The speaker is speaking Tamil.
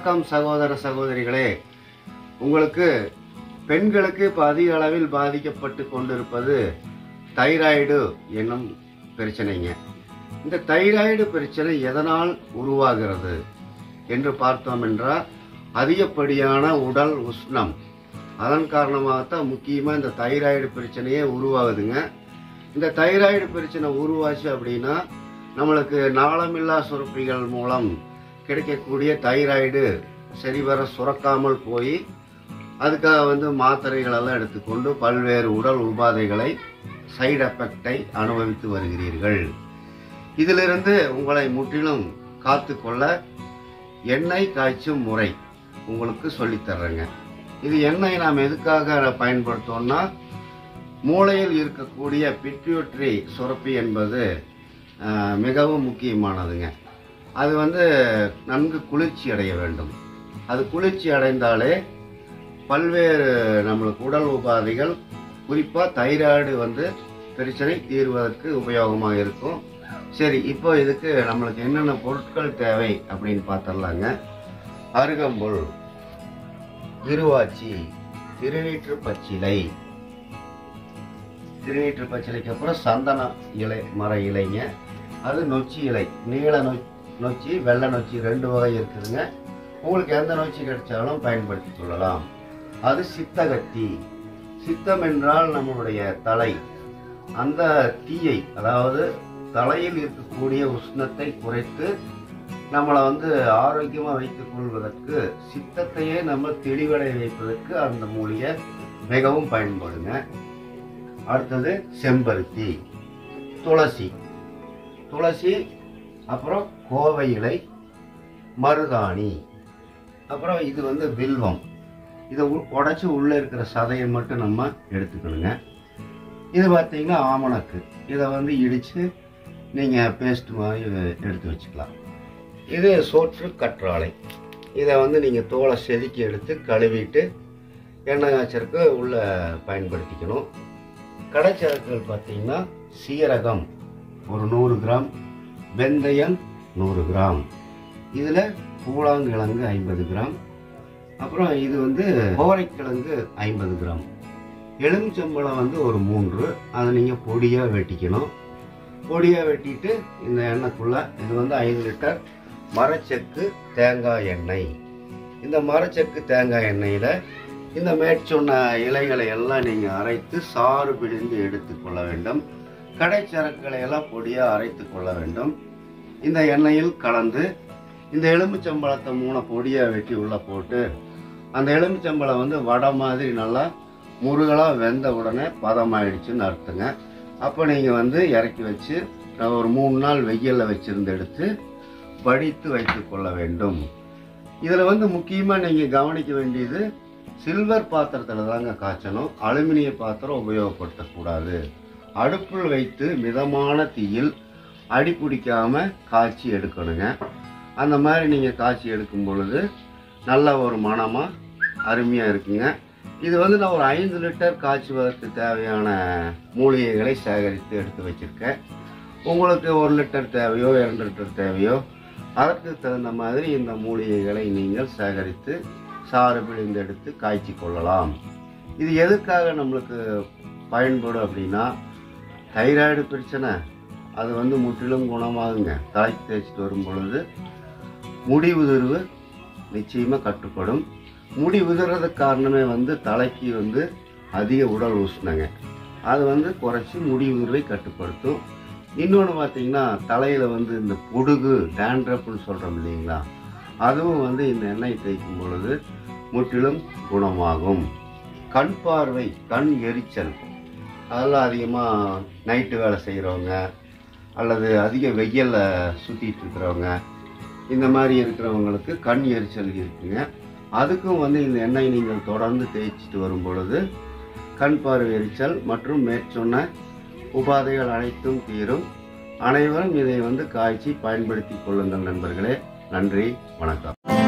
வணக்கம் சகோதர சகோதரிகளே உங்களுக்கு பெண்களுக்கு இப்போ அதிக அளவில் பாதிக்கப்பட்டு கொண்டிருப்பது தைராய்டு என்னும் பிரச்சனைங்க இந்த தைராய்டு பிரச்சனை எதனால் உருவாகிறது என்று பார்த்தோம் என்றால் அதிகப்படியான உடல் உஷ்ணம் அதன் காரணமாகத்தான் முக்கியமாக இந்த தைராய்டு பிரச்சனையே உருவாகுதுங்க இந்த தைராய்டு பிரச்சனை உருவாச்சு அப்படின்னா நம்மளுக்கு நாளமில்லா சுரப்பிகள் மூலம் கிடைக்கக்கூடிய தைராய்டு சரிவர சுரக்காமல் போய் அதுக்காக வந்து மாத்திரைகள் எல்லாம் எடுத்துக்கொண்டு பல்வேறு உடல் உபாதைகளை சைடு எஃபெக்டை அனுபவித்து வருகிறீர்கள் இதிலிருந்து உங்களை முற்றிலும் காத்துக்கொள்ள எண்ணெய் காய்ச்சும் முறை உங்களுக்கு சொல்லித்தர்றேங்க இது எண்ணெய் நாம் எதுக்காக பயன்படுத்தோம்னா மூளையில் இருக்கக்கூடிய பிட்யூட்ரி சுரப்பி என்பது ஆஹ், மிகவும் முக்கியமானதுங்க அது வந்து நன்கு குளிர்ச்சி அடைய வேண்டும் அது குளிர்ச்சி அடைந்தாலே பல்வேறு நம்மளுக்கு உடல் உபாதைகள் குறிப்பாக தைராய்டு வந்து பிரச்சனை தீர்வதற்கு உபயோகமாக இருக்கும் சரி இப்போ இதுக்கு நம்மளுக்கு என்னென்ன பொருட்கள் தேவை அப்படின்னு பார்த்துடலாங்க அருகம்புல் இருவாச்சி திருநீற்று பச்சிலை திருநீற்று பச்சிலைக்கு அப்புறம் சந்தன இலை மர இலைங்க அது நொச்சி இலை நீல நொ நொச்சி வெள்ளை நொச்சி ரெண்டு வகை இருக்குதுங்க உங்களுக்கு எந்த நொச்சி கிடைச்சாலும் பயன்படுத்தி கொள்ளலாம் அது சித்தகத்தி சித்தம் என்றால் நம்மளுடைய தலை அந்த தீயை அதாவது தலையில் இருக்கக்கூடிய உஷ்ணத்தை குறைத்து நம்மளை வந்து ஆரோக்கியமாக வைத்துக் கொள்வதற்கு சித்தத்தையே நம்ம தெளிவடைய வைப்பதற்கு அந்த மூலிகை மிகவும் பயன்படுங்க அடுத்தது செம்பருத்தி துளசி துளசி அப்புறம் கோவை இலை மருதாணி அப்புறம் இது வந்து வில்வம் இதை உடச்சி உள்ளே இருக்கிற சதையை மட்டும் நம்ம எடுத்துக்கணுங்க இது பார்த்தீங்கன்னா ஆமணக்கு இதை வந்து இடித்து நீங்கள் பேஸ்ட் மாதிரி எடுத்து வச்சுக்கலாம் இது சோற்று கற்றாழை இதை வந்து நீங்கள் தோலை செதுக்கி எடுத்து கழுவிட்டு எண்ணெய் காய்ச்சலுக்கு உள்ளே பயன்படுத்திக்கணும் கடைச்சரக்குகள் பார்த்தீங்கன்னா சீரகம் ஒரு நூறு கிராம் வெந்தயம் நூறு கிராம் இதில் பூலாங்கிழங்கு ஐம்பது கிராம் அப்புறம் இது வந்து கோரைக்கிழங்கு ஐம்பது கிராம் எலுமிச்சம்பழம் வந்து ஒரு மூன்று அதை நீங்கள் பொடியாக வெட்டிக்கணும் பொடியாக வெட்டிட்டு இந்த எண்ணெய்க்குள்ளே இது வந்து ஐந்து லிட்டர் மரச்செக்கு தேங்காய் எண்ணெய் இந்த மரச்செக்கு தேங்காய் எண்ணெயில் இந்த மேற்சொன்ன இலைகளை எல்லாம் நீங்கள் அரைத்து சாறு பிழிந்து எடுத்துக்கொள்ள வேண்டும் கடைச்சரக்குகளை எல்லாம் பொடியாக அரைத்து கொள்ள வேண்டும் இந்த எண்ணெயில் கலந்து இந்த எலுமிச்சம்பழத்தை மூணு பொடியாக வெட்டி உள்ளே போட்டு அந்த எலுமிச்சம்பழம் வந்து வடை மாதிரி நல்லா முருகலாக வெந்த உடனே பதமாயிடுச்சுன்னு அர்த்தங்க அப்போ நீங்கள் வந்து இறக்கி வச்சு ஒரு மூணு நாள் வெயிலில் வச்சிருந்து எடுத்து வடித்து வைத்து கொள்ள வேண்டும் இதில் வந்து முக்கியமாக நீங்கள் கவனிக்க வேண்டியது சில்வர் பாத்திரத்தில் தாங்க காய்ச்சணும் அலுமினிய பாத்திரம் உபயோகப்படுத்தக்கூடாது அடுப்பில் வைத்து மிதமான தீயில் அடி பிடிக்காம காய்ச்சி எடுக்கணுங்க அந்த மாதிரி நீங்கள் காய்ச்சி எடுக்கும் பொழுது நல்ல ஒரு மணமாக அருமையாக இருக்குங்க இது வந்து நான் ஒரு ஐந்து லிட்டர் காய்ச்சுவதற்கு தேவையான மூலிகைகளை சேகரித்து எடுத்து வச்சுருக்கேன் உங்களுக்கு ஒரு லிட்டர் தேவையோ இரண்டு லிட்டர் தேவையோ அதற்கு தகுந்த மாதிரி இந்த மூலிகைகளை நீங்கள் சேகரித்து சாறு பிழிந்து எடுத்து காய்ச்சி கொள்ளலாம் இது எதுக்காக நம்மளுக்கு பயன்படும் அப்படின்னா தைராய்டு பிரச்சனை அது வந்து முற்றிலும் குணமாகுங்க தலைக்கு தேய்ச்சிட்டு வரும் பொழுது முடி உதிர்வு நிச்சயமாக கட்டுப்படும் முடி உதிர்றதுக்கு காரணமே வந்து தலைக்கு வந்து அதிக உடல் உஷ்ணங்க அது வந்து குறைச்சி முடி உதிர்வை கட்டுப்படுத்தும் இன்னொன்று பார்த்தீங்கன்னா தலையில் வந்து இந்த பொடுகு டேண்ட்ரப்னு சொல்கிறோம் இல்லைங்களா அதுவும் வந்து இந்த எண்ணெய் தேய்க்கும் பொழுது முற்றிலும் குணமாகும் கண் பார்வை கண் எரிச்சல் அதெல்லாம் அதிகமாக நைட்டு வேலை செய்கிறவங்க அல்லது அதிக வெயிலில் சுற்றிட்டு இருக்கிறவங்க இந்த மாதிரி இருக்கிறவங்களுக்கு கண் எரிச்சல் இருக்குங்க அதுக்கும் வந்து இந்த எண்ணெய் நீங்கள் தொடர்ந்து தேய்ச்சிட்டு வரும் பொழுது கண் பார்வை எரிச்சல் மற்றும் மேற்சொன்ன உபாதைகள் அனைத்தும் தீரும் அனைவரும் இதை வந்து காய்ச்சி பயன்படுத்தி கொள்ளுங்கள் நண்பர்களே நன்றி வணக்கம்